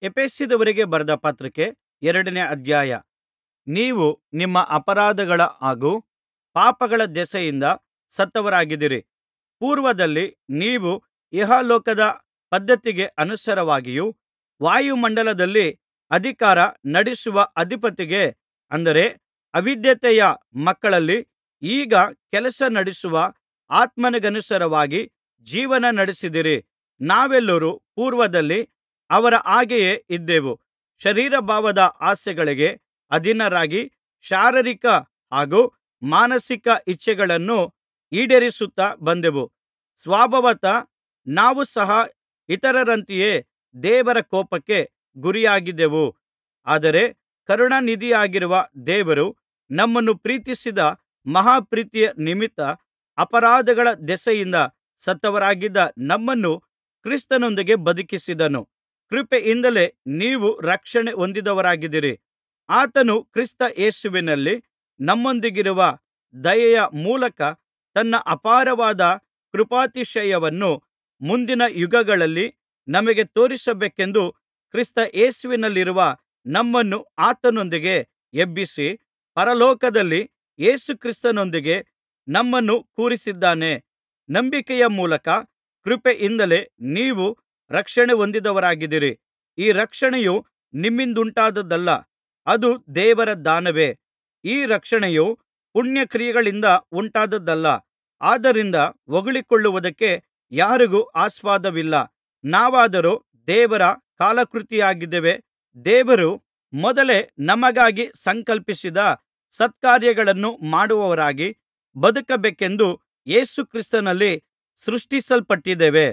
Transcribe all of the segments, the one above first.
ಎಫೆಸದವರಿಗೆ ಬರೆದ ಪತ್ರಿಕೆ ಎರಡನೇ ಅಧ್ಯಾಯ ನೀವು ನಿಮ್ಮ ಅಪರಾಧಗಳ ಹಾಗೂ ಪಾಪಗಳ ದೆಸೆಯಿಂದ ಸತ್ತವರಾಗಿದ್ದಿರಿ ಪೂರ್ವದಲ್ಲಿ ನೀವು ಇಹಲೋಕದ ಪದ್ಧತಿಗೆ ಅನುಸಾರವಾಗಿಯೂ ವಾಯುಮಂಡಲದಲ್ಲಿ ಅಧಿಕಾರ ನಡೆಸುವ ಅಧಿಪತಿಗೆ ಅಂದರೆ ಅವಿಧೇಯತೆಯ ಮಕ್ಕಳಲ್ಲಿ ಈಗ ಕೆಲಸ ನಡೆಸುವ ಆತ್ಮನಿಗನುಸಾರವಾಗಿ ಜೀವನ ನಡೆಸಿದಿರಿ ನಾವೆಲ್ಲರೂ ಪೂರ್ವದಲ್ಲಿ ಅವರ ಹಾಗೆಯೇ ಇದ್ದೆವು ಶರೀರಭಾವದ ಆಸೆಗಳಿಗೆ ಅಧೀನರಾಗಿ ಶಾರೀರಿಕ ಹಾಗೂ ಮಾನಸಿಕ ಇಚ್ಛೆಗಳನ್ನು ಈಡೇರಿಸುತ್ತಾ ಬಂದೆವು ಸ್ವಭಾವತಃ ನಾವು ಸಹ ಇತರರಂತೆಯೇ ದೇವರ ಕೋಪಕ್ಕೆ ಗುರಿಯಾಗಿದ್ದೆವು ಆದರೆ ಕರುಣಾನಿಧಿಯಾಗಿರುವ ದೇವರು ನಮ್ಮನ್ನು ಪ್ರೀತಿಸಿದ ಮಹಾ ಪ್ರೀತಿಯ ನಿಮಿತ್ತ ಅಪರಾಧಗಳ ದೆಸೆಯಿಂದ ಸತ್ತವರಾಗಿದ್ದ ನಮ್ಮನ್ನು ಕ್ರಿಸ್ತನೊಂದಿಗೆ ಬದುಕಿಸಿದನು ಕೃಪೆಯಿಂದಲೇ ನೀವು ರಕ್ಷಣೆ ಹೊಂದಿದವರಾಗಿದ್ದೀರಿ ಆತನು ಕ್ರಿಸ್ತ ಯೇಸುವಿನಲ್ಲಿ ನಮ್ಮೊಂದಿಗಿರುವ ದಯೆಯ ಮೂಲಕ ತನ್ನ ಅಪಾರವಾದ ಕೃಪಾತಿಶಯವನ್ನು ಮುಂದಿನ ಯುಗಗಳಲ್ಲಿ ನಮಗೆ ತೋರಿಸಬೇಕೆಂದು ಕ್ರಿಸ್ತ ಯೇಸುವಿನಲ್ಲಿರುವ ನಮ್ಮನ್ನು ಆತನೊಂದಿಗೆ ಎಬ್ಬಿಸಿ ಪರಲೋಕದಲ್ಲಿ ಯೇಸು ಕ್ರಿಸ್ತನೊಂದಿಗೆ ನಮ್ಮನ್ನು ಕೂರಿಸಿದ್ದಾನೆ ನಂಬಿಕೆಯ ಮೂಲಕ ಕೃಪೆಯಿಂದಲೇ ನೀವು ರಕ್ಷಣೆ ಹೊಂದಿದವರಾಗಿದ್ದೀರಿ ಈ ರಕ್ಷಣೆಯು ನಿಮ್ಮಿಂದುಂಟಾದದ್ದಲ್ಲ ಅದು ದೇವರ ದಾನವೇ ಈ ರಕ್ಷಣೆಯು ಪುಣ್ಯಕ್ರಿಯೆಗಳಿಂದ ಉಂಟಾದದ್ದಲ್ಲ ಆದ್ದರಿಂದ ಹೊಗಳಿಕೊಳ್ಳುವುದಕ್ಕೆ ಯಾರಿಗೂ ಆಸ್ಪದವಿಲ್ಲ ನಾವಾದರೋ ದೇವರ ಕಲಾಕೃತಿಯಾಗಿದ್ದೇವೆ ದೇವರು ಮೊದಲೇ ನಮಗಾಗಿ ಸಂಕಲ್ಪಿಸಿದ ಸತ್ಕಾರ್ಯಗಳನ್ನು ಮಾಡುವವರಾಗಿ ಬದುಕಬೇಕೆಂದು ಯೇಸು ಕ್ರಿಸ್ತನಲ್ಲಿ ಸೃಷ್ಟಿಸಲ್ಪಟ್ಟಿದ್ದೇವೆ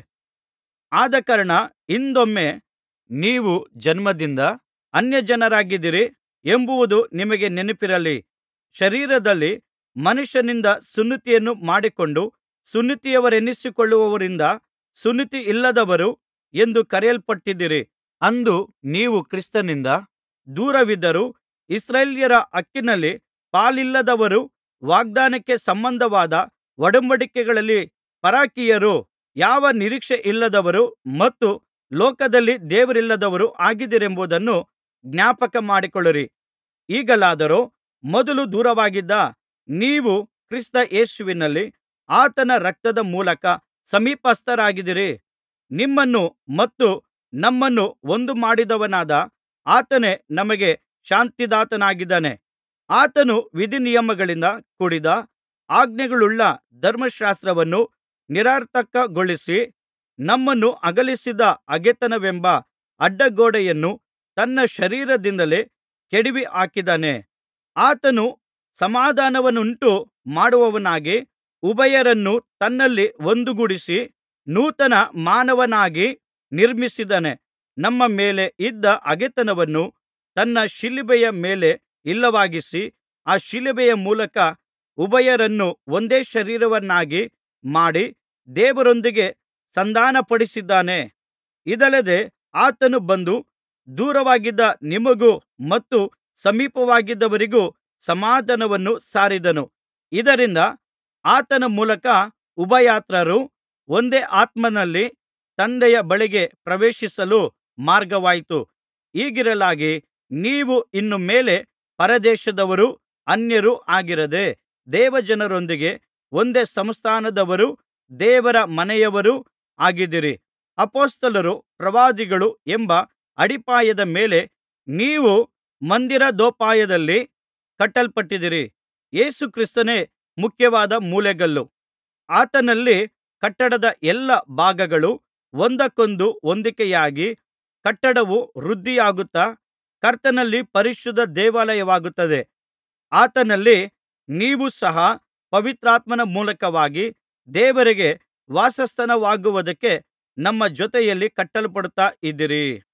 ಆದಕಾರಣ ಹಿಂದೊಮ್ಮೆ ನೀವು ಜನ್ಮದಿಂದ ಅನ್ಯಜನರಾಗಿದ್ದಿರಿ ಎಂಬುದು ನಿಮಗೆ ನೆನಪಿರಲಿ ಶರೀರದಲ್ಲಿ ಮನುಷ್ಯನಿಂದ ಸುನ್ನತಿಯನ್ನು ಮಾಡಿಕೊಂಡು ಸುನ್ನತಿಯವರೆನ್ನಿಸಿಕೊಳ್ಳುವವರಿಂದ ಸುನ್ನತಿಯಿಲ್ಲದವರು ಎಂದು ಕರೆಯಲ್ಪಟ್ಟಿದ್ದಿರಿ ಅಂದು ನೀವು ಕ್ರಿಸ್ತನಿಂದ ದೂರವಿದ್ದರೂ ಇಸ್ರಾಯೇಲ್ಯರ ಹಕ್ಕಿನಲ್ಲಿ ಪಾಲಿಲ್ಲದವರೂ ವಾಗ್ದಾನಕ್ಕೆ ಸಂಬಂಧವಾದ ಒಡಂಬಡಿಕೆಗಳಲ್ಲಿ ಪರಕೀಯರೂ ಯಾವ ನಿರೀಕ್ಷೆಯಿಲ್ಲದವರೂ ಮತ್ತು ಲೋಕದಲ್ಲಿ ದೇವರಿಲ್ಲದವರೂ ಆಗಿದ್ದೀರೆಂಬುದನ್ನು ಜ್ಞಾಪಕಮಾಡಿಕೊಳ್ಳಿರಿ ಈಗಲಾದರೋ ಮೊದಲು ದೂರವಾಗಿದ್ದ ನೀವು ಕ್ರಿಸ್ತ ಯೇಸುವಿನಲ್ಲಿ ಆತನ ರಕ್ತದ ಮೂಲಕ ಸಮೀಪಸ್ಥರಾಗಿದ್ದೀರಿ ನಿಮ್ಮನ್ನು ಮತ್ತು ನಮ್ಮನ್ನು ಒಂದು ಮಾಡಿದವನಾದ ಆತನೇ ನಮಗೆ ಶಾಂತಿದಾತನಾಗಿದ್ದಾನೆ ಆತನು ವಿಧಿನಿಯಮಗಳಿಂದ ಕೂಡಿದ ಆಜ್ಞೆಗಳುಳ್ಳ ಧರ್ಮಶಾಸ್ತ್ರವನ್ನು ನಿರರ್ಥಕಗೊಳಿಸಿ ನಮ್ಮನ್ನು ಅಗಲಿಸಿದ ಹಗೆತನವೆಂಬ ಅಡ್ಡಗೋಡೆಯನ್ನು ತನ್ನ ಶರೀರದಿಂದಲೇ ಕೆಡವಿಹಾಕಿದ್ದಾನೆ ಆತನು ಸಮಾಧಾನವನ್ನುಂಟು ಮಾಡುವವನಾಗಿ ಉಭಯರನ್ನು ತನ್ನಲ್ಲಿ ಒಂದುಗೂಡಿಸಿ ನೂತನ ಮಾನವನಾಗಿ ನಿರ್ಮಿಸಿದ್ದಾನೆ ನಮ್ಮ ಮೇಲೆ ಇದ್ದ ಹಗೆತನವನ್ನು ತನ್ನ ಶಿಲುಬೆಯ ಮೇಲೆ ಇಲ್ಲವಾಗಿಸಿ ಆ ಶಿಲುಬೆಯ ಮೂಲಕ ಉಭಯರನ್ನು ಒಂದೇ ಶರೀರವನ್ನಾಗಿ ಮಾಡಿ ದೇವರೊಂದಿಗೆ ಸಂಧಾನಪಡಿಸಿದ್ದಾನೆ ಇದಲ್ಲದೆ ಆತನು ಬಂದು ದೂರವಾಗಿದ್ದ ನಿಮಗೂ ಮತ್ತು ಸಮೀಪವಾಗಿದ್ದವರಿಗೂ ಸಮಾಧಾನವನ್ನು ಸಾರಿದನು ಇದರಿಂದ ಆತನ ಮೂಲಕ ಉಭಯತ್ರರು ಒಂದೇ ಆತ್ಮನಲ್ಲಿ ತಂದೆಯ ಬಳಿಗೆ ಪ್ರವೇಶಿಸಲು ಮಾರ್ಗವಾಯಿತು ಹೀಗಿರಲಾಗಿ ನೀವು ಇನ್ನು ಮೇಲೆ ಪರದೇಶದವರೂ ಅನ್ಯರೂ ಆಗಿರದೆ ದೇವಜನರೊಂದಿಗೆ ಒಂದೇ ಸಂಸ್ಥಾನದವರೂ ದೇವರ ಮನೆಯವರೂ ಆಗಿದ್ದೀರಿ ಅಪೊಸ್ತಲರು ಪ್ರವಾದಿಗಳು ಎಂಬ ಅಡಿಪಾಯದ ಮೇಲೆ ನೀವು ಮಂದಿರದೋಪಾದಿಯಲ್ಲಿ ಕಟ್ಟಲ್ಪಟ್ಟಿದ್ದೀರಿ ಯೇಸು ಕ್ರಿಸ್ತನೇ ಮುಖ್ಯವಾದ ಮೂಲೆಗಲ್ಲು ಆತನಲ್ಲಿ ಕಟ್ಟಡದ ಎಲ್ಲಾ ಭಾಗಗಳು ಒಂದಕ್ಕೊಂದು ಹೊಂದಿಕೆಯಾಗಿ ಕಟ್ಟಡವು ವೃದ್ಧಿಯಾಗುತ್ತಾ ಕರ್ತನಲ್ಲಿ ಪರಿಶುದ್ಧ ದೇವಾಲಯವಾಗುತ್ತದೆ ಆತನಲ್ಲಿ ನೀವು ಸಹ ಪವಿತ್ರಾತ್ಮನ ಮೂಲಕವಾಗಿ ದೇವರಿಗೆ ವಾಸಸ್ಥಾನವಾಗುವುದಕ್ಕೆ ನಮ್ಮ ಜೊತೆಯಲ್ಲಿ ಕಟ್ಟಲ್ಪಡುತ್ತಾ ಇದ್ದೀರಿ